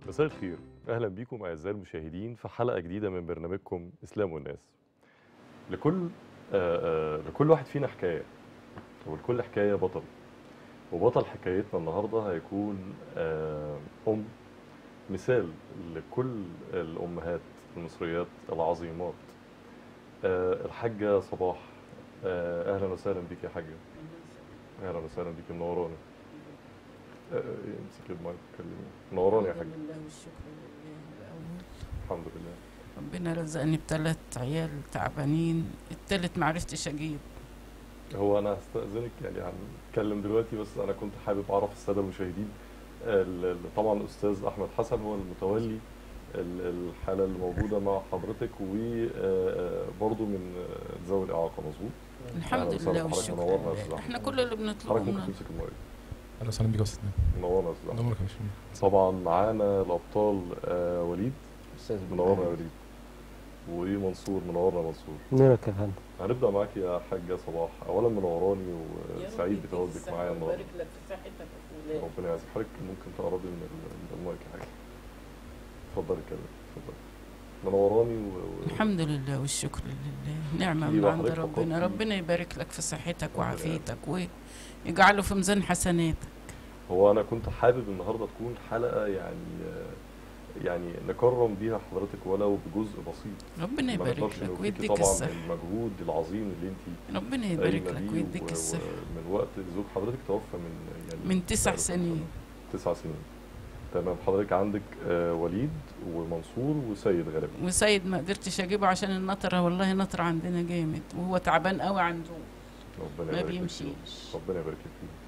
مساء الخير اهلا بيكم اعزائي المشاهدين في حلقه جديده من برنامجكم اسلام والناس لكل آه آه لكل واحد فينا حكايه ولكل حكايه بطل وبطل حكايتنا النهارده هيكون آه ام مثال لكل الامهات المصريات العظيمات آه الحاجه صباح آه اهلا وسهلا بيك يا حاجه اهلا وسهلا بيك منوراني آه، امسك المايك كلمني منوراني يا حاجه الحمد لله والشكر لله الأول الحمد لله ربنا رزقني بثلاث عيال تعبانين التالت معرفتش أجيب هو انا هستأذنك يعني هنتكلم دلوقتي بس انا كنت حابب اعرف الساده المشاهدين ال- ال- طبعا الاستاذ احمد حسن هو المتولي ال- الحاله اللي موجوده مع حضرتك وبرضه من آه، ذوي الاعاقه مظبوط الحمد أهلا وسهلا لله بحضرتك، والشكر منورنا يا لله أستاذ احنا أحمد. كل اللي حضرتك بنطلبه ممكن من تمسك المايك اهلا وسهلا بيك يا استاذ منورنا يا استاذ أحمد. نورك يا باشا طبعا معانا الابطال آه، وليد استاذ منورنا يا وليد ومنصور منورنا يا منصور نورك يا فندم هنبدا معاك يا حاجه صباح اولا منوراني وسعيد بتواجدك معايا النهارده بارك لك في صحتك وفي ولادك ربنا يعزك حضرتك ممكن تقربي من ال- من المايك يا حاجه اتفضلي كده اتفضلي منوراني و... و... الحمد لله والشكر لله نعمة في من عند وحضرتك ربنا فقدتي- ربنا يبارك لك في صحتك ربنا وعافيتك ويجعله في ميزان حسناتك هو انا كنت حابب النهارده تكون حلقه يعني يعني نكرم بيها حضرتك ولو بجزء بسيط ربنا ما يبارك نقدرش لك نوفيكي ويديك طبعا الصحة المجهود العظيم اللي انت ربنا يبارك قايمه لك بيه ويديك و- الصحة ومن وقت زوج حضرتك توفى من يعني من تسع بقاله كام سنين. سنة؟ تسع سنين تمام حضرتك عندك آه، وليد ومنصور وسيد غالبا وسيد ما قدرتش اجيبه عشان النطره والله نطره عندنا جامد وهو تعبان قوي عنده ربنا ما يبارك لك فيهم. بيمشيش ربنا يبارك لك فيهم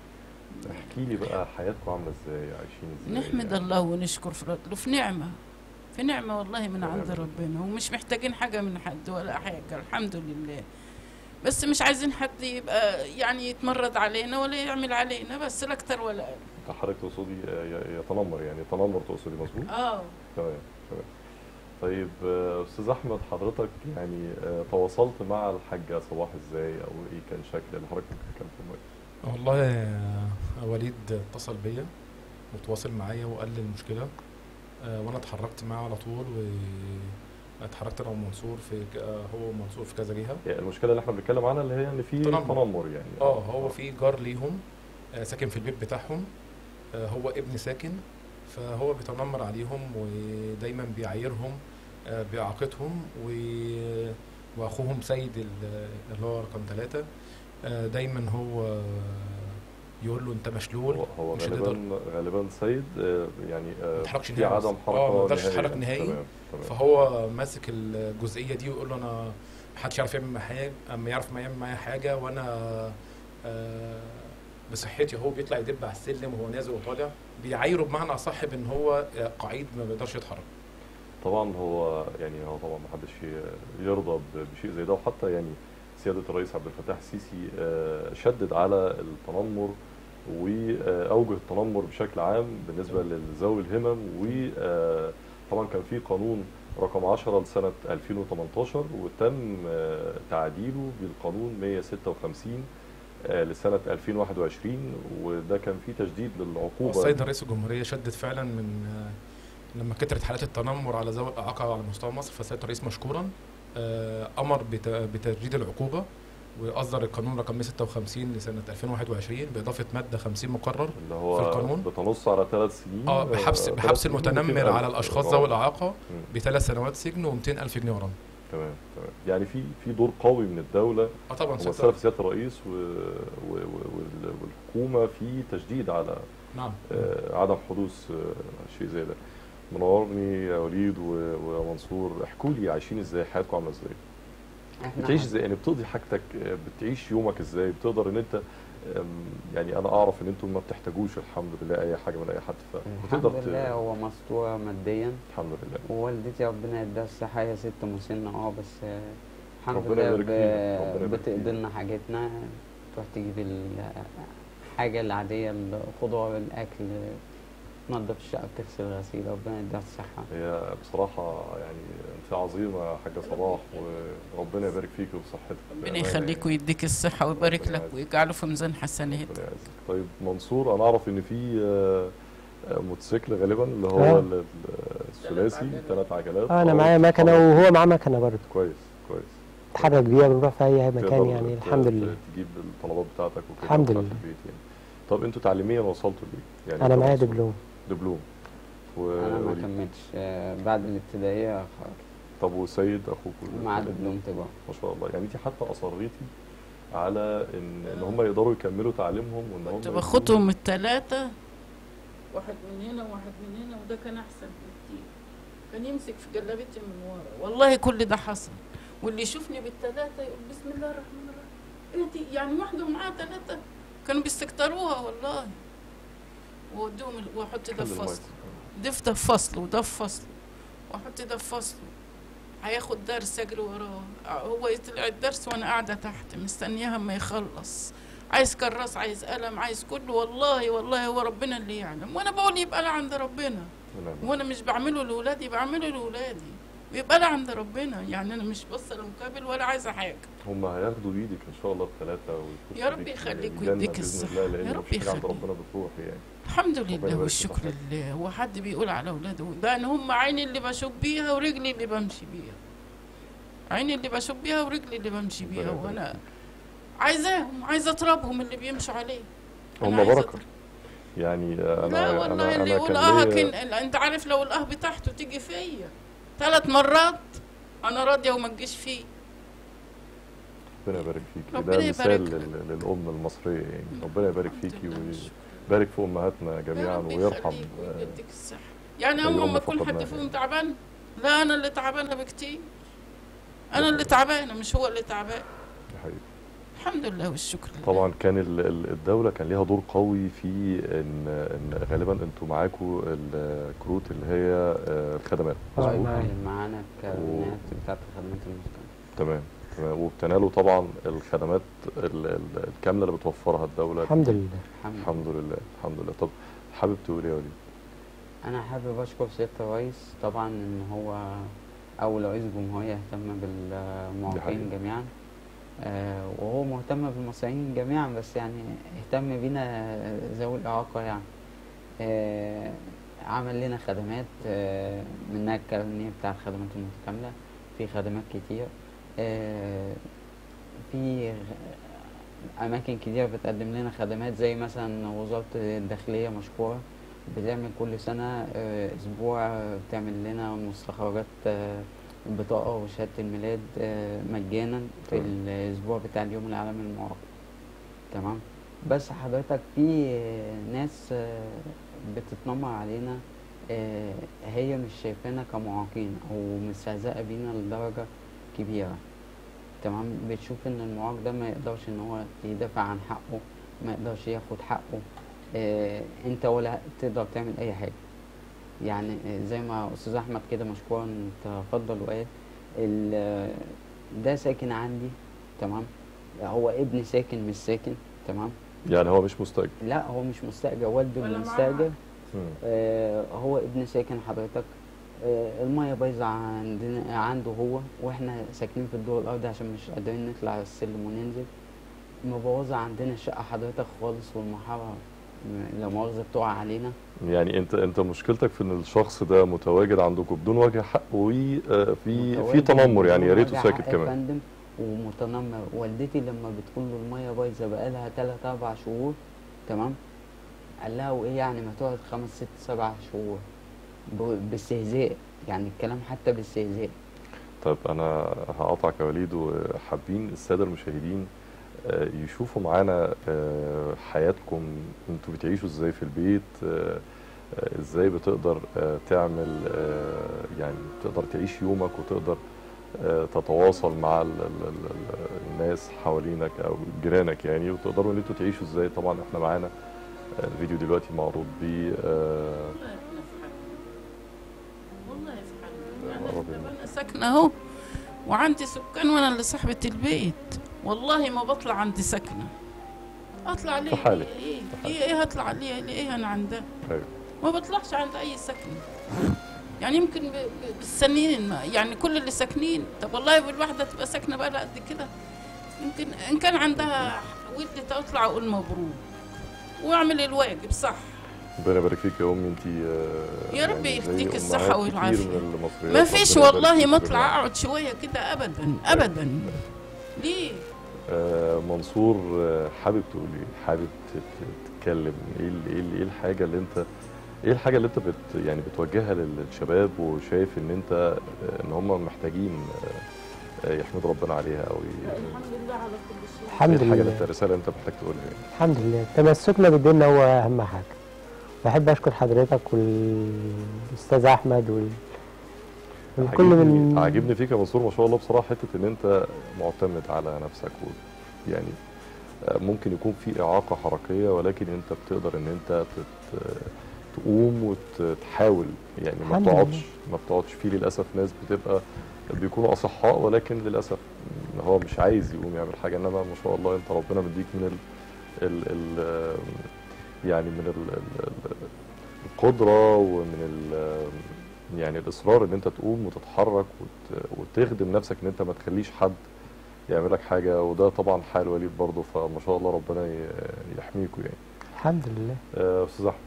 احكي لي بقى حياتكم عامله ازاي عايشين ازاي نحمد يعني؟ الله ونشكر في رب- في نعمه في نعمه والله من عند ونعم. ربنا ومش محتاجين حاجه من حد ولا حاجه الحمد لله بس مش عايزين حد يبقى يعني يتمرد علينا ولا يعمل علينا بس لا اكتر ولا اقل انت حضرتك تقصدي آه، ي- يتنمر يعني يتنمر تقصدي مظبوط اه تمام تمام طيب آه، استاذ احمد حضرتك يعني آه، تواصلت مع الحاجه صباح ازاي او ايه كان شكل اللي حضرتك ممكن تتكلم في المايك والله آه، وليد اتصل بيا وتواصل معايا وقال لي المشكله آه، وانا اتحركت معاه على طول واتحركت انا ومنصور في ك- آه، هو ومنصور في كذا جهه يعني المشكله اللي احنا بنتكلم عنها اللي هي ان في تنمر. تنمر يعني اه هو في جار ليهم آه، ساكن في البيت بتاعهم آه، هو ابن ساكن فهو بيتنمر عليهم ودايما بيعايرهم آه، بإعاقتهم و- واخوهم سيد ال- اللي هو رقم ثلاثة آه، دايما هو يقول له انت مشلول هو, هو مش هتقدر غالبا غالبا سيد آه، يعني آه، ما يتحركش في نهائي عدم أصلاً. حركه اه ما يقدرش نهائية. يتحرك نهائي تمام تمام فهو ماسك الجزئيه دي ويقول له انا محدش يعرف يعمل معايا حاجه اما يعرف ما يعمل معايا حاجه وانا آه، بصحتي هو بيطلع يدب على السلم وهو نازل وطالع بيعايره بمعنى اصح بان هو آه، قعيد ما بيقدرش يتحرك طبعا هو يعني هو طبعا ما حدش ي- يرضى ب- بشيء زي ده وحتى يعني سياده الرئيس عبد الفتاح السيسي آه، شدد على التنمر واوجه التنمر بشكل عام بالنسبه لذوي الهمم وطبعا كان في قانون رقم 10 لسنه 2018 وتم آه، تعديله بالقانون 156 آه، لسنه 2021 وده كان فيه تشديد للعقوبه السيد رئيس الجمهوريه شدد فعلا من آه، لما كترت حالات التنمر على ذوي الاعاقه على مستوى مصر فالسيد الرئيس مشكورا آه، امر بت- بتجديد العقوبه واصدر القانون رقم 156 لسنه 2021 باضافه ماده 50 مقرر اللي هو في القانون؟ بتنص على ثلاث سنين اه بحبس ثلاث بحبس سنين المتنمر 200,000 على الاشخاص غرامة. ذوي الاعاقه مم. بثلاث سنوات سجن و200 الف جنيه غرامه تمام تمام يعني في في دور قوي من الدوله اه طبعا ومثلها سيادة في سياده الرئيس و... و... و... وال- والحكومه في تشديد على نعم آه، عدم حدوث آه، شيء زي ده منورني يا وليد و... ومنصور احكوا لي عايشين ازاي حياتكم عامله ازاي بتعيش ازاي يعني بتقضي حاجتك آه، بتعيش يومك ازاي بتقدر ان انت آم، يعني انا اعرف ان انتم ما بتحتاجوش الحمد لله اي حاجه من اي حد فبتقدر الحمد ت- لله هو مستور ماديا الحمد لله ووالدتي ربنا يديها الصحة هي ست مسنة اه بس آه، الحمد ربنا لله يبارك فيها، ربنا ب- يبارك بتقضي فيها. لنا حاجتنا تروح تجيب ال- الحاجة العادية الخضار الأكل تنظف الشقة بتغسل غسيل ربنا يديها الصحة هي بصراحة يعني أنت عظيمة يا حاجة صباح وربنا يبارك فيك وبصحتك ربنا بأمانة يخليك يعني. ويديك الصحة ويبارك ربنا لك يعزك. ويجعله في ميزان حسناتك ربنا يعزك طيب منصور أنا أعرف إن في آه، آه، موتوسيكل غالبا اللي هو آه. ال- ال- الثلاثي ثلاث عجلات آه، انا آه، معايا مكنه بتتحرك. وهو معاه مكنه برضه كويس كويس اتحرك بيها بنروح في اي مكان تقدر يعني ت- الحمد ت- لله تجيب الطلبات بتاعتك وكده الحمد بتاعت لله. البيت يعني طب انتوا تعليميا وصلتوا ليه؟ يعني انا انت معايا وصلت- دبلوم دبلوم انا ما و... كملتش آه، بعد الابتدائيه خرجت طب وسيد اخوك وال- مع وال- دبلوم تجاره ما شاء الله يعني انت حتى اصريتي على ان ان هم يقدروا يكملوا تعليمهم وان هم كنت يكونوا- باخدهم الثلاثة واحد من هنا وواحد من هنا وده كان أحسن بكتير كان يمسك في جلابيتي من ورا والله كل ده حصل واللي يشوفني بالثلاثة يقول بسم الله الرحمن الرحيم ايه دي يعني واحدة ومعاها ثلاثة كانوا بيستكتروها والله وودوهم ال- واحط ده خلي في المايك. فصل ده في ده في فصله وده في فصله واحط ده في فصله هياخد درس اجري وراه هو يطلع الدرس وانا قاعده تحت مستنياها اما يخلص عايز كراس عايز قلم عايز كله والله والله هو ربنا اللي يعلم وانا بقول يبقى لا عند ربنا نعم. وانا مش بعمله لاولادي بعمله لاولادي ويبقى لا عند ربنا يعني انا مش باصه لمقابل ولا عايزه حاجه هم هياخدوا بايدك ان شاء الله الثلاثه يا رب يخليك ويديك الصحة. يا يا رب رب يخليك عند يخليك. ربنا بتروح يعني الحمد يبارك لله في والشكر صحتك. لله هو حد بيقول على اولاده ده ان هم عيني اللي بشوف بيها ورجلي اللي بمشي بيها عيني اللي بشوف بيها ورجلي اللي بمشي بيها ربنا يبارك وانا فيك. عايزاهم عايزه اضربهم اللي بيمشوا عليه أنا هم عايزة بركه يعني انا لا انا والله اللي انا يقول كان اه ليا- كن... انت عارف لو الاه بتاعته تيجي فيا ثلاث مرات انا راضيه وما تجيش فيه ربنا يبارك فيكي ربنا ده مثال يبارك لل- للام المصريه يعني ربنا يبارك الحمد فيكي لله والشكر. ويبارك في امهاتنا يا جميعا رب ويرحم يخليك آه، ويديك الصحة يعني أي هم أم لما يكون حد فقدناها. فيهم تعبان لا أنا اللي تعبانة بكتير أنا اللي تعبانة مش هو اللي تعبان دي حقيقة. الحمد لله والشكر لله طبعا كان ال- ال- الدوله كان ليها دور قوي في ان ان غالبا انتوا معاكوا الكروت اللي هي آه، الخدمات آه، مظبوط؟ معايا. اللي معانا الكابينات بتاعت الخدمات المسكنة تمام تمام وبتنالوا طبعا الخدمات ال- ال- الكامله اللي بتوفرها الدوله الحمد لله الحمد الحمد لله الحمد لله طب حابب تقول ايه يا وليد؟ انا حابب اشكر سياده الرئيس طبعا ان هو اول رئيس جمهوريه اهتم بالمعاقين حقيقة. جميعا آه وهو مهتم بالمصريين جميعا بس يعني اهتم بينا ذوي الاعاقه يعني آه عمل لنا خدمات آه منها الكارنيه بتاع الخدمات المتكامله في خدمات كتير آه في غ- اماكن كتير بتقدم لنا خدمات زي مثلا وزاره الداخليه مشكوره بتعمل كل سنة آه، أسبوع آه، بتعمل لنا مستخرجات آه، البطاقة وشهادة الميلاد آه، مجانا في تمام. الأسبوع بتاع اليوم العالمي للمعاق تمام بس حضرتك في آه، ناس آه، بتتنمر علينا آه، هي مش شايفانا كمعاقين أو مستهزئة بينا لدرجة كبيرة تمام بتشوف إن المعاق ده ما يقدرش إن هو يدافع عن حقه ما يقدرش ياخد حقه آه، انت ولا تقدر تعمل اي حاجه يعني آه، زي ما استاذ احمد كده مشكورا تفضل وقال ال- آه، ده ساكن عندي تمام هو ابن ساكن مش ساكن تمام يعني هو مش مستأجر لا هو مش مستاجر والده ولا اللي معاه مستاجر مم. آه هو ابن ساكن حضرتك آه المية بايظة عندنا عنده هو واحنا ساكنين في الدور الأرضي عشان مش قادرين نطلع السلم وننزل مبوظة عندنا الشقة حضرتك خالص والمحارة م- لا مؤاخذة بتقع علينا يعني انت انت مشكلتك في ان الشخص ده متواجد عندكم بدون وجه حق وفي في متواجد تنمر يعني يا بدون ريته وجه ساكت حق يا كمان فندم ومتنمر والدتي لما بتكون له المية بايظة بقالها تلات أربع شهور تمام قال لها وإيه يعني ما تقعد خمس ست سبع شهور ب- باستهزاء يعني الكلام حتى باستهزاء طيب انا هقطعك يا وليد وحابين الساده المشاهدين آه، يشوفوا معانا آه، حياتكم انتوا بتعيشوا ازاي في البيت آه، آه، ازاي بتقدر آه، تعمل آه، يعني تقدر تعيش يومك وتقدر آه، تتواصل مع ال- ال- ال- ال- الناس حوالينك او جيرانك يعني وتقدروا ان انتوا تعيشوا ازاي طبعا احنا معانا آه، الفيديو دلوقتي معروض بيه آه، والله احنا في حالنا والله في حالنا يا رب انا انا ساكنه اهو وعندي سكان وانا اللي صاحبه البيت والله ما بطلع عندي سكنه اطلع ليه في حالك. ايه في حالك. ايه ايه هطلع ليه ليه انا عندها ايوه ما بطلعش عند اي سكن يعني يمكن ب- ب- بالسنين ما- يعني كل اللي ساكنين طب والله الواحده تبقى ساكنه بقى قد كده يمكن ان كان عندها ولد تطلع اقول مبروك واعمل الواجب صح ربنا يبارك فيك يا امي انت يا رب يديك الصحة والعافية. من المصريات ما فيش ربنا يبارك والله فيك ما بالله. اطلع اقعد شويه كده ابدا ابدا ليه آه، منصور آه، حابب تقول ايه؟ حابب ت- ت- تتكلم ايه ال- ايه ال- ايه الحاجه اللي انت ايه الحاجه اللي انت بت يعني بتوجهها للشباب وشايف ان انت آه، ان هم محتاجين آه، آه، يحمدوا ربنا عليها او ي- الحمد لله على كل شيء الحمد ايه الحاجه اللي لله انت الرساله اللي انت محتاج تقولها يعني؟ الحمد لله تمسكنا بالدين هو اهم حاجه بحب اشكر حضرتك والاستاذ احمد وال... والكل عاجبني من عاجبني فيك يا منصور ما شاء الله بصراحه حته ان انت معتمد على نفسك و يعني آه، ممكن يكون في اعاقه حركيه ولكن انت بتقدر ان انت تت تقوم وتحاول يعني ما الحمد لله. بتقعدش ما بتقعدش في للاسف ناس بتبقى بيكونوا اصحاء ولكن للاسف إن هو مش عايز يقوم يعمل حاجه انما ما شاء الله انت ربنا مديك من ال ال ال يعني من ال ال ال القدره ومن ال يعني الاصرار ان انت تقوم وتتحرك وت وتخدم نفسك ان انت ما تخليش حد يعمل لك حاجه وده طبعا حال وليد برضه فما شاء الله ربنا ي- يحميكوا يعني الحمد لله آه، استاذ احمد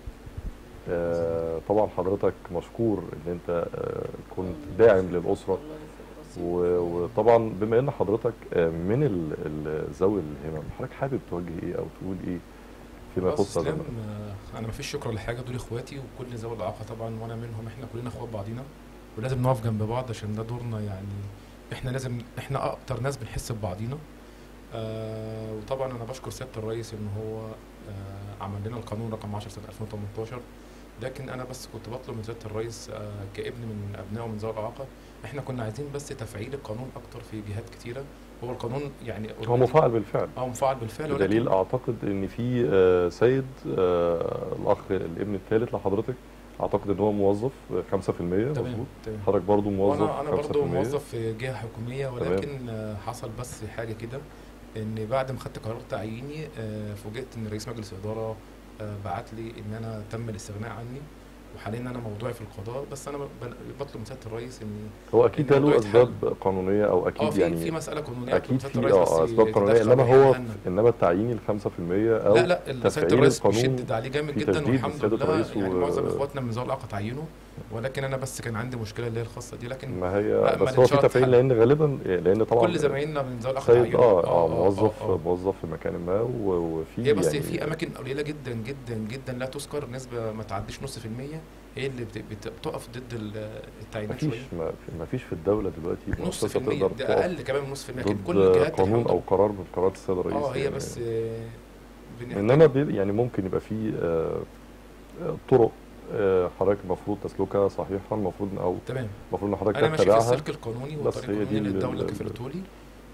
آه، طبعا حضرتك مشكور ان انت آه، كنت داعم للاسره و- وطبعا بما ان حضرتك آه، من ال- ال- ذوي الهمم حضرتك حابب توجه ايه او تقول ايه فيما بص يخص هذا اسلام الملف؟ آه، انا مفيش شكر لحاجه دول اخواتي وكل ذوي الاعاقه طبعا وانا منهم احنا كلنا اخوات بعضينا ولازم نقف جنب بعض عشان ده دورنا يعني احنا لازم احنا اكتر ناس بنحس ببعضينا آه وطبعا انا بشكر سياده الرئيس ان هو آه عمل لنا القانون رقم 10 سنه 2018 لكن انا بس كنت بطلب من سياده الرئيس آه كابن من ابنائه من ذوي الاعاقه احنا كنا عايزين بس تفعيل القانون اكتر في جهات كتيره هو القانون يعني هو مفعل بالفعل اه مفعل بالفعل بدليل ولكن اعتقد ان في آه، سيد آه، الاخ الابن الثالث لحضرتك اعتقد ان هو موظف آه، 5% تمام مظبوط تمام حضرتك برضو موظف وانا انا برضه 5%. موظف في جهه حكوميه ولكن آه، حصل بس حاجه كده ان بعد ما خدت قرار تعييني آه، فوجئت ان رئيس مجلس الاداره آه، بعت لي ان انا تم الاستغناء عني وحاليا انا موضوعي في القضاء بس انا ب- بطلب من سياده الرئيس ان هو اكيد ده له الموضوع اسباب قانونيه او اه اكيد في يعني في مساله قانونيه اكيد سيادة في الرئيس بس اه اسباب قانونيه يتدخل انما هو ويحلنا. انما التعيين ال 5% او لا لا سياده تفعيل الرئيس القانون بيشدد عليه جامد في جدا تشديد والحمد سيادة لله الرئيس يعني و- معظم اخواتنا من ذوي الاعاقه تعينوا ولكن انا بس كان عندي مشكله اللي هي الخاصه دي لكن ما هي لا، ما بس هو في الإشارة تفعيل تتحل. لان غالبا لان طبعا كل زمايلنا من ذوي الاعاقه سيد تعينوا اه اه موظف آه. موظف في مكان ما و- وفي هي بس يعني في اماكن قليله جدا جدا جدا لا تذكر نسبه ما تعديش نص في المية هي اللي بت- بت- بتقف ضد ال- التعيينات مفيش شويه ما ما فيش في الدوله دلوقتي نص مؤسسه في المية تقدر ده تقف اقل كمان من نص في المية لكن كل ضد الجهات قانون الحمد او قرار من قرارات السيد الرئيس اه هي يعني. بس آه، بنحتاج- انما بي يعني ممكن يبقى في آه، آه، طرق آه، حضرتك المفروض تسلكها صحيحا المفروض او تمام المفروض ان حضرتك انا ماشي في تتبعها السلك القانوني بس والطريق هي دي القانوني اللي ال- الدوله ال- كفلته لي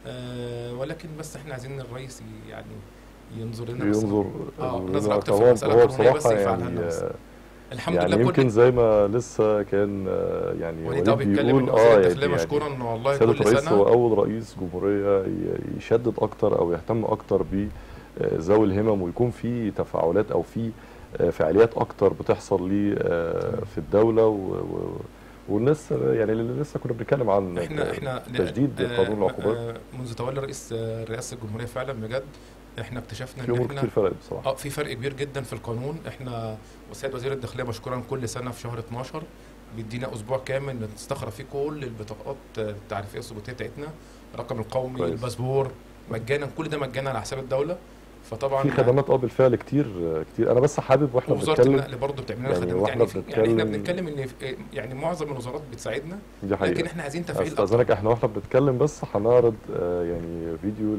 آه ولكن بس احنا عايزين الرئيس ي- يعني ينظر لنا بس ينظر اه ينظر نظر لنا. اكتر في فهو- المساله هو القانونيه بس بصراحه يفعلها يعني لنا بس آه، الحمد يعني لله يمكن كل زي ما لسه كان آه، يعني وليد اه وليد بيتكلم ان بيقول وزير اه الداخليه يعني مشكورا ان والله سيادة كل الرئيس هو سنه أول رئيس جمهورية ي- يشدد أكتر أو يهتم أكتر ب آه، ذوي الهمم ويكون في تفاعلات أو في آه، فعاليات أكتر بتحصل لي آه، في الدولة و- و- والناس آه، يعني اللي لسه كنا بنتكلم عن احنا احنا تجديد آه، قانون العقوبات آه، منذ تولي رئيس آه، رئاسه الجمهوريه فعلا بجد احنا اكتشفنا في ان أمور احنا كتير فرقت بصراحة اه في فرق كبير جدا في القانون احنا وسيد وزير الداخليه مشكورا كل سنه في شهر 12 بيدينا اسبوع كامل نستخرج فيه كل البطاقات التعريفيه الثبوتيه بتاعتنا الرقم القومي كويس. الباسبور مجانا كل ده مجانا على حساب الدوله فطبعا في خدمات اه بالفعل كتير آه، كتير أنا بس حابب وإحنا وزاره بنتكلم النقل برضه بتعمل لنا يعني خدمات واحنا يعني, في- يعني احنا بنتكلم- بنتكلم ان في- يعني معظم الوزارات بتساعدنا دي لكن حقيقة احنا عايزين تفعيل اكتر استاذنك احنا واحنا بنتكلم بس هنعرض آه، يعني فيديو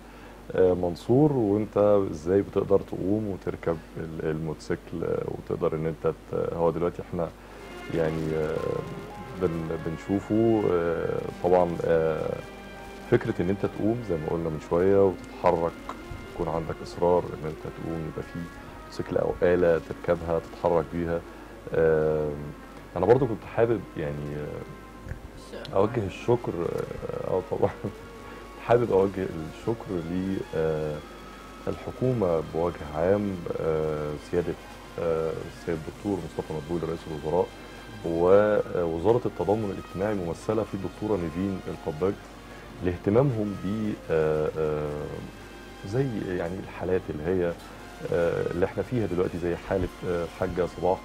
لمنصور وانت ازاي بتقدر تقوم وتركب ال- الموتوسيكل آه، وتقدر ان انت ت- هو دلوقتي احنا يعني آه، بن بنشوفه آه، طبعا آه، فكرة ان انت تقوم زي ما قلنا من شوية وتتحرك يكون عندك اصرار ان انت تقوم يبقى في موتوسيكل او آلة تركبها تتحرك بيها آه، انا برضو كنت حابب يعني آه، اوجه الشكر اه آه، طبعا حابب اوجه الشكر للحكومه بوجه عام آه، سياده آه، السيد الدكتور مصطفى مدبولي رئيس الوزراء ووزاره التضامن الاجتماعي ممثله في الدكتوره نيفين القباج لاهتمامهم ب آه، آه، زي يعني الحالات اللي هي آه، اللي احنا فيها دلوقتي زي حاله آه، الحاجه صباح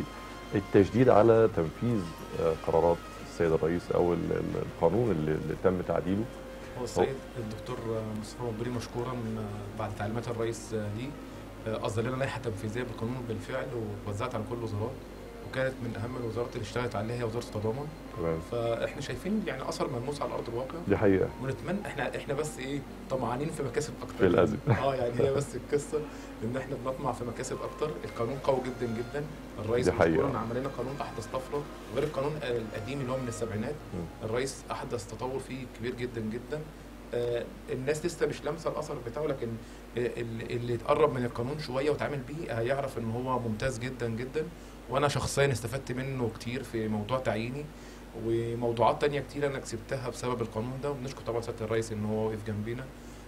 والتشديد على تنفيذ آه، قرارات السيد الرئيس او ال- ال- القانون اللي, اللي تم تعديله هو السيد الدكتور مصطفى مقبولي مشكورا بعد تعليمات الرئيس ليه اصدر لنا لائحه تنفيذيه بالقانون بالفعل ووزعت على كل الوزارات وكانت من اهم الوزارات اللي اشتغلت عليها هي وزاره التضامن تمام فاحنا شايفين يعني اثر ملموس على ارض الواقع دي حقيقه ونتمنى احنا احنا بس ايه طمعانين في مكاسب اكتر في الأزم. اه يعني هي بس القصه ان احنا بنطمع في مكاسب اكتر القانون قوي جدا جدا الرئيس دي حقيقة. مشكورا عمل لنا قانون احدث طفره غير القانون القديم اللي هو من السبعينات مم. الرئيس احدث تطور فيه كبير جدا جدا آه، الناس لسه مش لامسه الاثر بتاعه لكن آه، اللي اللي اتقرب من القانون شويه وتعامل بيه هيعرف ان هو ممتاز جدا جدا وانا شخصيا استفدت منه كتير في موضوع تعييني وموضوعات تانية كتير انا كسبتها بسبب القانون ده وبنشكر طبعا سياده الرئيس ان هو وقف جنبينا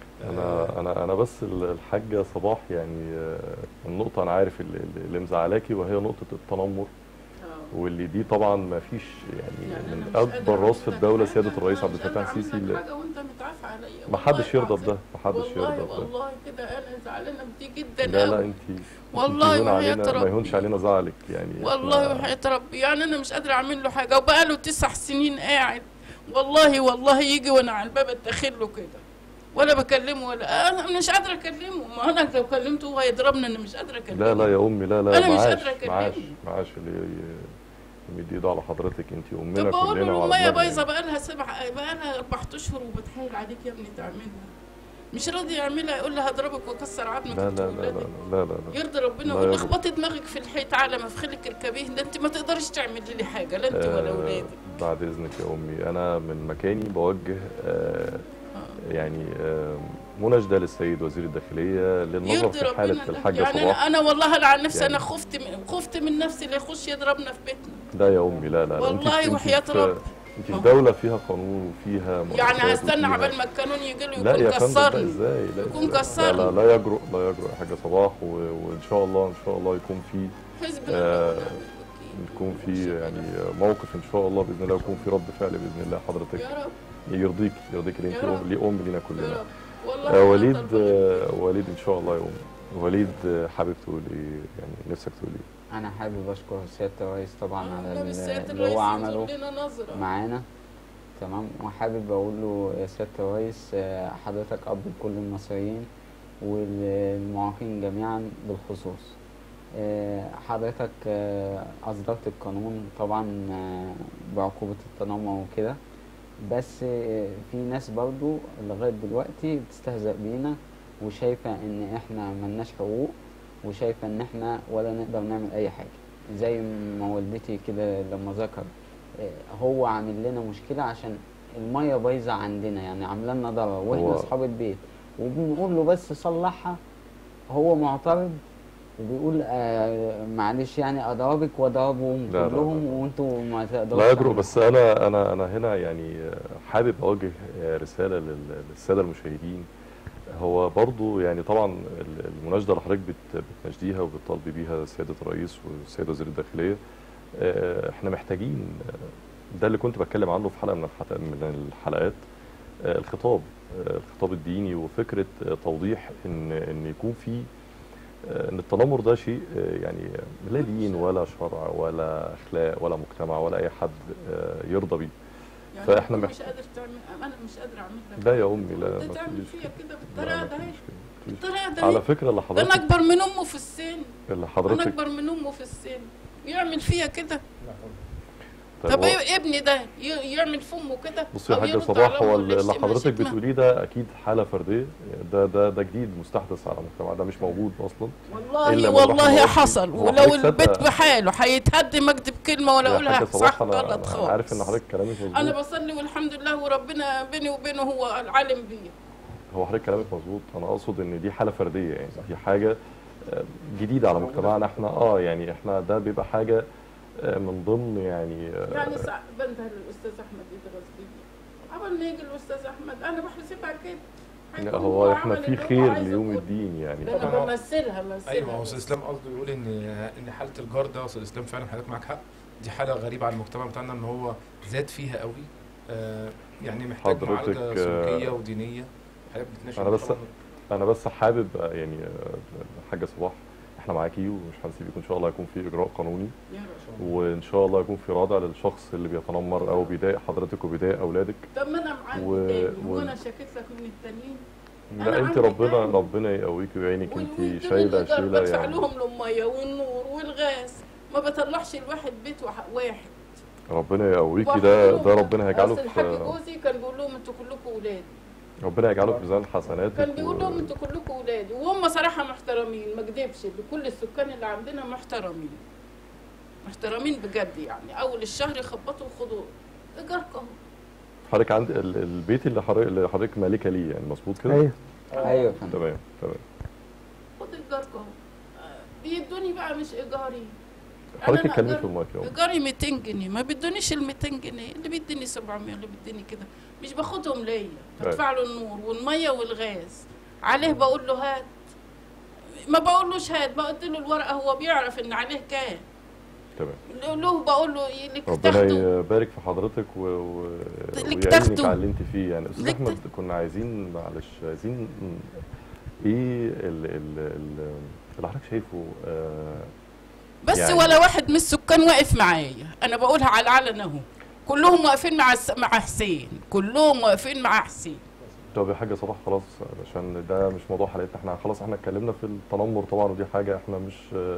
انا انا انا بس ال- الحاجه صباح يعني آه، النقطه انا عارف اللي, اللي مزعلاكي وهي نقطه التنمر آه. واللي دي طبعا ما فيش يعني, يعني أنا من مش قادرة اكبر راس في أعمل لك الدوله حاجة، سياده أنا الرئيس مش عبد قادرة الفتاح أعمل السيسي لك اللي حاجة وأنت متعافى عليا ما حدش والله يرضى بده العظيم. ما حدش والله يرضى بده والله كده أنا زعلانة بدي جدا لا لا أوي. انت والله يهون وحياة علينا ما ربي. يهونش علينا زعلك يعني والله إحنا- وحياة ربي يعني أنا مش قادرة أعمل له حاجة وبقاله تسع سنين قاعد والله والله يجي وأنا على الباب أتدخل له كده ولا بكلمه ولا أنا مش قادرة أكلمه ما أنا لو كلمته هو هيضربني أنا مش قادرة أكلمه لا لا يا امي لا لا أنا مش معاش قادرة أكلمه. معاش معاش اللي ي- يمد ايده على حضرتك انت امنا طب بقول كلنا له وعلى المية دماغنا بايظة يعني. بقالها سبع بقالها أربع أشهر وبتحايل عليك يا ابني تعملها مش راضي يعملها يقول لها هضربك واكسر عظمك لا انت لا لا لا وولادك. لا لا لا يرضي ربنا لا يقول يرضى. اخبطي دماغك في الحيط على ما في خلك اركبيه ده انت ما تقدرش تعملي لي حاجه لا انت ولا آه، اولادك بعد اذنك يا امي انا من مكاني بوجه آه، يعني آه، مناشده للسيد وزير الداخليه للنظر يرضي في حاله ربنا الحاجه يعني صباح انا انا والله انا عن نفسي يعني- انا خفت من خفت من نفسي اللي يخش يضربنا في بيتنا لا يا امي لا لا لا والله انت وحياة في- رب. انت في دوله فيها قانون وفيها يعني مؤسسات هستنى وفيها- عبال ما القانون يجي له لا يكون يا فندم لا كسرني ازاي لا يكون إزاي؟ لا كسرني. لا لا يجرؤ لا يجرؤ يا حاجه صباح و... وان شاء الله ان شاء الله يكون في حزبنا آه، الله ونعم الوكيل. يكون في يعني موقف ان شاء الله باذن الله يكون في رد فعل باذن الله حضرتك يا رب يرضيك يرضيك اللي انت يا أم رب. ليه ام لينا يا كلنا رب والله آه أنا وليد طالبة آه وليد ان شاء الله يا ام وليد آه، حابب تقول ايه يعني نفسك تقول ايه انا حابب اشكر سياده الرئيس طبعا على والنبي ال- السيد اللي هو الرئيس عمله ينظر لنا نظره معانا تمام وحابب اقول له يا سياده الرئيس آه، حضرتك اب لكل المصريين والمعاقين جميعا بالخصوص آه، حضرتك آه، اصدرت القانون طبعا آه، بعقوبه التنمر وكده بس آه، في ناس برضو لغايه دلوقتي بتستهزأ بينا وشايفه ان احنا ملناش حقوق وشايفه ان احنا ولا نقدر نعمل اي حاجه زي ما والدتي كده لما ذكر آه، هو عامل لنا مشكله عشان الميه بايظه عندنا يعني عامله لنا ضرر واحنا هو- اصحاب البيت وبنقول له بس صلحها هو معترض وبيقول آه معلش يعني اضربك واضربهم لا، لا، كلهم لا. وانتوا ما تقدروش لا يجرؤ تعملوا. بس انا انا انا هنا يعني آه، حابب اوجه آه، رساله لل- للساده المشاهدين هو برضو يعني طبعا ال- المناشده اللي حضرتك بت- بتناشديها وبتطالبي بيها سياده الرئيس والسيد وزير الداخليه آه، احنا محتاجين آه، ده اللي كنت بتكلم عنه في حلقه من الحلقات من الحلقات آه، الخطاب آه، الخطاب الديني وفكره آه، توضيح ان ان يكون في آه، ان التنمر ده شيء آه، يعني لا دين ولا شرع ولا اخلاق ولا مجتمع ولا اي حد آه، يرضى بيه يعني فإحنا أنت محت- مش قادر تعمل انا مش قادر اعمل لك لا يا امي لا انت ما تعمل تقوليش فيا كده. كده لا، بالطريقه ما ده تقوليش كده. بالطريقه ده على هي. فكره اللي ده انا حضرتك اكبر من امه في السن اللي انا حضرتك اكبر من امه في السن يعمل فيا كده طيب طب هو- ايه ابني ده ي- يعمل في امه كده بصي يا أو حاجه يرد صباح على أمه هو ولا اللي يشتمها حضرتك شتمة. بتقوليه ده اكيد حاله فرديه ده ده ده جديد مستحدث على المجتمع ده مش موجود اصلا والله إلا من رحم والله ربي. حصل هو ولو حضرتك البيت صدق- بحاله هيتهدم اكتب كلمه ولا يا اقولها حاجه صباح صح انا غلط أنا خالص عارف ان حضرتك كلامك مظبوط انا بصلي والحمد لله وربنا بيني وبينه هو العالم بيه هو حضرتك كلامك مظبوط انا اقصد ان دي حاله فرديه يعني دي حاجه آه، جديده على مجتمعنا احنا اه يعني احنا ده بيبقى حاجه آه، من ضمن يعني آه، يعني ساعة بنده للاستاذ احمد يتغاظ بيه قبل ما يجي الاستاذ احمد انا بحسبها كده لا، هيكون هو احنا عمل في اللي هو خير عايزه ليوم كله. الدين يعني ده انا طبعاً. بمثلها بمثلها ايوه هو استاذ اسلام قصده يقول ان ان حاله الجار ده استاذ اسلام فعلا حضرتك معاك حق دي حاله غريبه على المجتمع بتاعنا ان هو زاد فيها قوي آه يعني محتاج حضرتك، معالجه آه، سلوكيه ودينيه حضرتك بتناقش أنا بس- طبعاً انا بس حابب آه، يعني آه، الحاجه صباح احنا معاكي ومش هنسيبك ان شاء الله يكون في اجراء قانوني يا رب وان شاء الله يكون في رادع للشخص اللي بيتنمر او بيضايق حضرتك وبيضايق اولادك طب ما انا معاك و- تاني و- وانا شكيت لك من التانيين أنا لا انت عندي ربنا حاجة. ربنا يقويكي ويعينك انت ويدوني شايله الإيجار شيله بدفع يعني لهم الميه والنور والغاز ما بطلعش الواحد بيت وح- واحد ربنا يقويكي ده ده ربنا هيجعله أصل الحاج في جوزي كان بيقول لهم انتوا كلكم ولاد ربنا يجعله في ميزان حسناتك كان بيقول لهم و- انتوا كلكم ولادي وهم صراحه محترمين ما اكذبش كل السكان اللي عندنا محترمين محترمين بجد يعني اول الشهر يخبطوا خدوا ايجاركم حضرتك عند ال- البيت اللي حضرتك اللي حضرتك مالكه ليه يعني مظبوط كده ايوه ايوه يا فندم تمام تمام خد ايجاركم آه، بيدوني بقى مش ايجاري حضرتك أنا اتكلمي أقدر- في المايك يلا. ايجاري 200 جنيه ما بيدونيش ال 200 جنيه اللي بيديني 700 اللي بيديني كده مش باخدهم ليا بدفع له النور والميه والغاز عليه بقول له هات ما بقولوش هات بقول له الورقه هو بيعرف ان عليه كام تمام له بقول له لك ربنا تاخده يبارك في حضرتك و... و... لك ويعينك تاخده. على اللي انت فيه يعني استاذ لك احمد كنا عايزين معلش عايزين ايه ال... ال... ال... اللي حضرتك شايفه آه بس يعني- ولا واحد من السكان واقف معايا انا بقولها على العلن اهو كلهم واقفين مع الس... مع حسين كلهم واقفين مع حسين طب يا حاجه صباح خلاص عشان ده مش موضوع حلقتنا احنا خلاص احنا اتكلمنا في التنمر طبعا ودي حاجه احنا مش آه،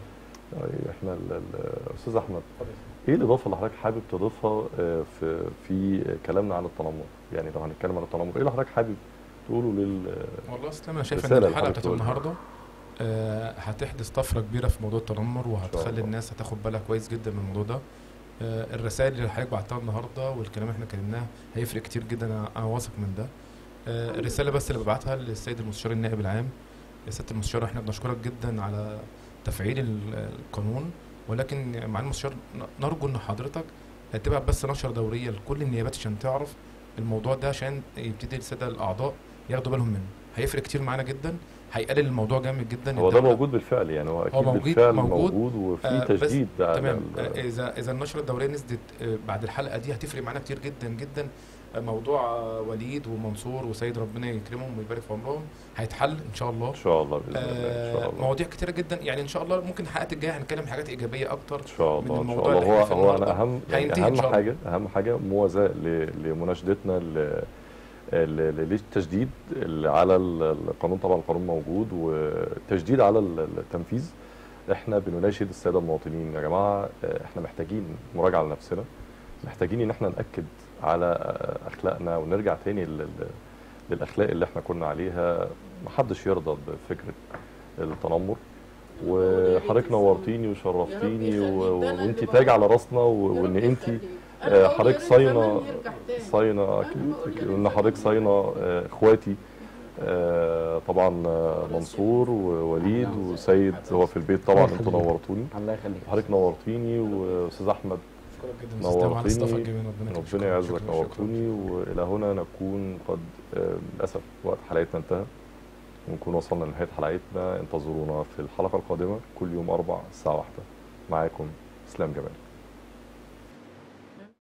احنا ال- ال- استاذ احمد ايه الاضافه اللي حضرتك حابب تضيفها آه، في في كلامنا عن التنمر يعني لو هنتكلم عن التنمر ايه اللي حضرتك حابب تقوله لل والله اسلام انا شايف ان رسالة الحلقه لحضرتك بتاعت تقولها. النهارده آه، هتحدث طفره كبيره في موضوع التنمر الله. وهتخلي الناس هتاخد بالها كويس جدا من الموضوع ده آه، الرسائل اللي حضرتك بعتها النهارده والكلام اللي احنا اتكلمناه هيفرق كتير جدا أنا- انا واثق من ده آه، الرساله بس اللي ببعتها للسيد المستشار النائب العام يا سياده المستشار احنا بنشكرك جدا على تفعيل ال- القانون ولكن مع المستشار ن- نرجو ان حضرتك تبعت بس نشره دوريه لكل النيابات عشان تعرف الموضوع ده عشان يبتدي الساده الاعضاء ياخدوا بالهم منه هيفرق كتير معانا جدا هيقلل الموضوع جامد جدا هو ده الدولة- موجود بالفعل يعني هو اكيد موجود- بالفعل موجود. موجود, وفي آه، بس تشديد على تمام ال- آه، اذا اذا النشره الدوريه نزلت آه، بعد الحلقه دي هتفرق معانا كتير جدا جدا آه، موضوع آه، وليد ومنصور وسيد ربنا يكرمهم ويبارك في عمرهم هيتحل ان شاء الله ان شاء الله باذن الله ان شاء آه، الله مواضيع كتيره جدا يعني ان شاء الله ممكن الحلقات الجايه هنتكلم حاجات ايجابيه اكتر ان شاء من الله ان شاء الموضوع الله اللي هو احنا فيه هو انا النهاردة. اهم يعني هينتهي إن اهم شاء الله. حاجه اهم حاجه موازاه ل- لمناشدتنا ل- ل- ل- للتشديد اللي على ال- القانون طبعا القانون موجود والتشديد على ال- التنفيذ احنا بنناشد الساده المواطنين يا جماعه آه، احنا محتاجين مراجعه لنفسنا محتاجين ان احنا ناكد على آه، اخلاقنا ونرجع تاني لل- للاخلاق اللي احنا كنا عليها محدش يرضى بفكره التنمر وحضرتك نورتيني وشرفتيني و- وانت تاج على راسنا و- وان انت آه، حضرتك صاينه صاينه اكيد أكيد، وان حضرتك صاينه آه، اخواتي آه، طبعا آه، منصور ووليد وسيد هو في البيت طبعا الله انتوا يخليك. نورتوني الله يخليك حضرتك نورتيني واستاذ احمد اشكرك جدا أستاذ تامر على الاستضافه نورتيني. الجميله ربنا يكرمك. ربنا يعزك شكراً، شكراً. نورتوني والى هنا نكون قد آه، للاسف وقت حلقتنا انتهى ونكون وصلنا لنهايه حلقتنا انتظرونا في الحلقه القادمه كل يوم اربع الساعه واحدة معاكم اسلام جمال